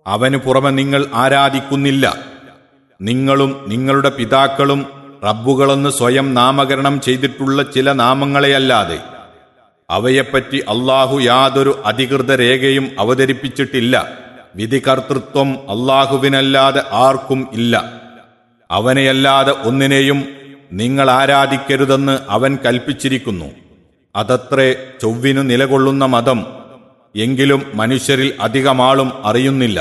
അവന് പുറമെ നിങ്ങൾ ആരാധിക്കുന്നില്ല നിങ്ങളും നിങ്ങളുടെ പിതാക്കളും റബ്ബുകളെന്ന് സ്വയം നാമകരണം ചെയ്തിട്ടുള്ള ചില നാമങ്ങളെയല്ലാതെ അവയെപ്പറ്റി അള്ളാഹു യാതൊരു അധികൃത രേഖയും അവതരിപ്പിച്ചിട്ടില്ല വിധികർത്തൃത്വം അള്ളാഹുവിനല്ലാതെ ആർക്കും ഇല്ല അവനെയല്ലാതെ ഒന്നിനെയും നിങ്ങൾ ആരാധിക്കരുതെന്ന് അവൻ കൽപ്പിച്ചിരിക്കുന്നു അതത്രേ ചൊവ്വിനു നിലകൊള്ളുന്ന മതം എങ്കിലും മനുഷ്യരിൽ അധികമാളും അറിയുന്നില്ല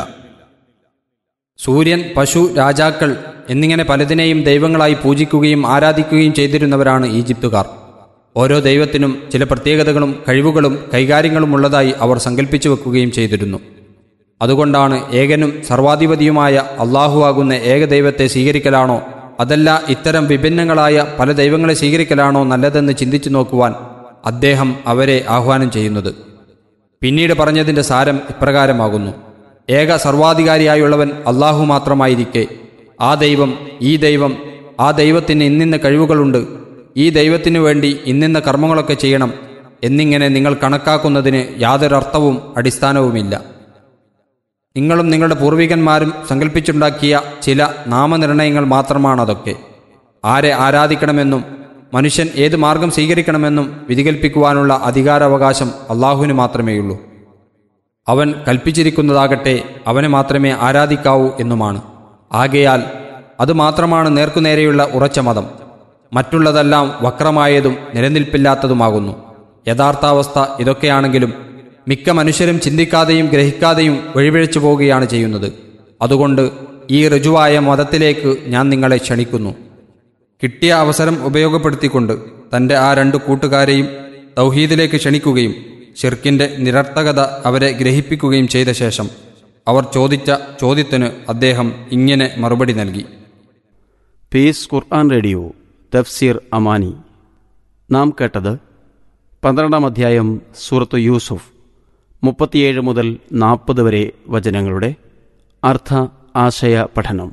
സൂര്യൻ പശു രാജാക്കൾ എന്നിങ്ങനെ പലതിനെയും ദൈവങ്ങളായി പൂജിക്കുകയും ആരാധിക്കുകയും ചെയ്തിരുന്നവരാണ് ഈജിപ്തുകാർ ഓരോ ദൈവത്തിനും ചില പ്രത്യേകതകളും കഴിവുകളും കൈകാര്യങ്ങളും ഉള്ളതായി അവർ സങ്കല്പിച്ചു വെക്കുകയും ചെയ്തിരുന്നു അതുകൊണ്ടാണ് ഏകനും സർവാധിപതിയുമായ അള്ളാഹുവാകുന്ന ഏകദൈവത്തെ സ്വീകരിക്കലാണോ അതല്ല ഇത്തരം വിഭിന്നങ്ങളായ പല ദൈവങ്ങളെ സ്വീകരിക്കലാണോ നല്ലതെന്ന് ചിന്തിച്ചു നോക്കുവാൻ അദ്ദേഹം അവരെ ആഹ്വാനം ചെയ്യുന്നത് പിന്നീട് പറഞ്ഞതിൻ്റെ സാരം ഇപ്രകാരമാകുന്നു ഏക സർവാധികാരിയായുള്ളവൻ അള്ളാഹു മാത്രമായിരിക്കെ ആ ദൈവം ഈ ദൈവം ആ ദൈവത്തിന് ഇന്നിന്ന കഴിവുകളുണ്ട് ഈ ദൈവത്തിനു വേണ്ടി ഇന്നിന്ന കർമ്മങ്ങളൊക്കെ ചെയ്യണം എന്നിങ്ങനെ നിങ്ങൾ കണക്കാക്കുന്നതിന് യാതൊരർത്ഥവും അടിസ്ഥാനവുമില്ല നിങ്ങളും നിങ്ങളുടെ പൂർവികന്മാരും സങ്കല്പിച്ചുണ്ടാക്കിയ ചില നാമനിർണയങ്ങൾ മാത്രമാണതൊക്കെ ആരെ ആരാധിക്കണമെന്നും മനുഷ്യൻ ഏത് മാർഗം സ്വീകരിക്കണമെന്നും വിധികൽപ്പിക്കുവാനുള്ള അധികാരാവകാശം അള്ളാഹുവിന് മാത്രമേയുള്ളൂ അവൻ കൽപ്പിച്ചിരിക്കുന്നതാകട്ടെ അവനെ മാത്രമേ ആരാധിക്കാവൂ എന്നുമാണ് ആകയാൽ അതുമാത്രമാണ് നേർക്കുനേരെയുള്ള ഉറച്ച മതം മറ്റുള്ളതെല്ലാം വക്രമായതും നിലനിൽപ്പില്ലാത്തതുമാകുന്നു യഥാർത്ഥാവസ്ഥ ഇതൊക്കെയാണെങ്കിലും മിക്ക മനുഷ്യരും ചിന്തിക്കാതെയും ഗ്രഹിക്കാതെയും വഴിപിഴച്ചു പോവുകയാണ് ചെയ്യുന്നത് അതുകൊണ്ട് ഈ ഋജുവായ മതത്തിലേക്ക് ഞാൻ നിങ്ങളെ ക്ഷണിക്കുന്നു കിട്ടിയ അവസരം ഉപയോഗപ്പെടുത്തിക്കൊണ്ട് തൻ്റെ ആ രണ്ട് കൂട്ടുകാരെയും തൗഹീദിലേക്ക് ക്ഷണിക്കുകയും ഷിർക്കിൻ്റെ നിരർത്ഥകത അവരെ ഗ്രഹിപ്പിക്കുകയും ചെയ്ത ശേഷം അവർ ചോദിച്ച ചോദ്യത്തിന് അദ്ദേഹം ഇങ്ങനെ മറുപടി നൽകി പീസ് ഖുർആൻ റേഡിയോ തഫ്സീർ അമാനി നാം കേട്ടത് പന്ത്രണ്ടാം അധ്യായം സൂറത്ത് യൂസുഫ് മുപ്പത്തിയേഴ് മുതൽ നാൽപ്പത് വരെ വചനങ്ങളുടെ അർത്ഥ ആശയ പഠനം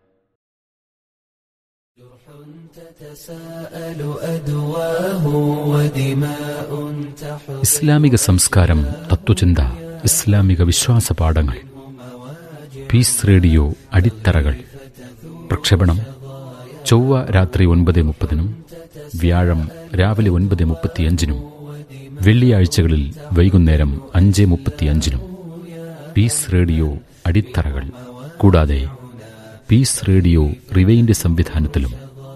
تتساءل أدواه ودماء تحر ഇസ്ലാമിക സംസ്കാരം തത്വചിന്ത ഇസ്ലാമിക വിശ്വാസ പാഠങ്ങൾ പീസ് റേഡിയോ അടിത്തറകൾ പ്രക്ഷേപണം ചൊവ്വ രാത്രി ഒൻപത് മുപ്പതിനും വ്യാഴം രാവിലെ ഒൻപത് മുപ്പത്തിയഞ്ചിനും വെള്ളിയാഴ്ചകളിൽ വൈകുന്നേരം അഞ്ച് മുപ്പത്തിയഞ്ചിനും പീസ് റേഡിയോ അടിത്തറകൾ കൂടാതെ പീസ് റേഡിയോ റിവൈൻഡ് സംവിധാനത്തിലും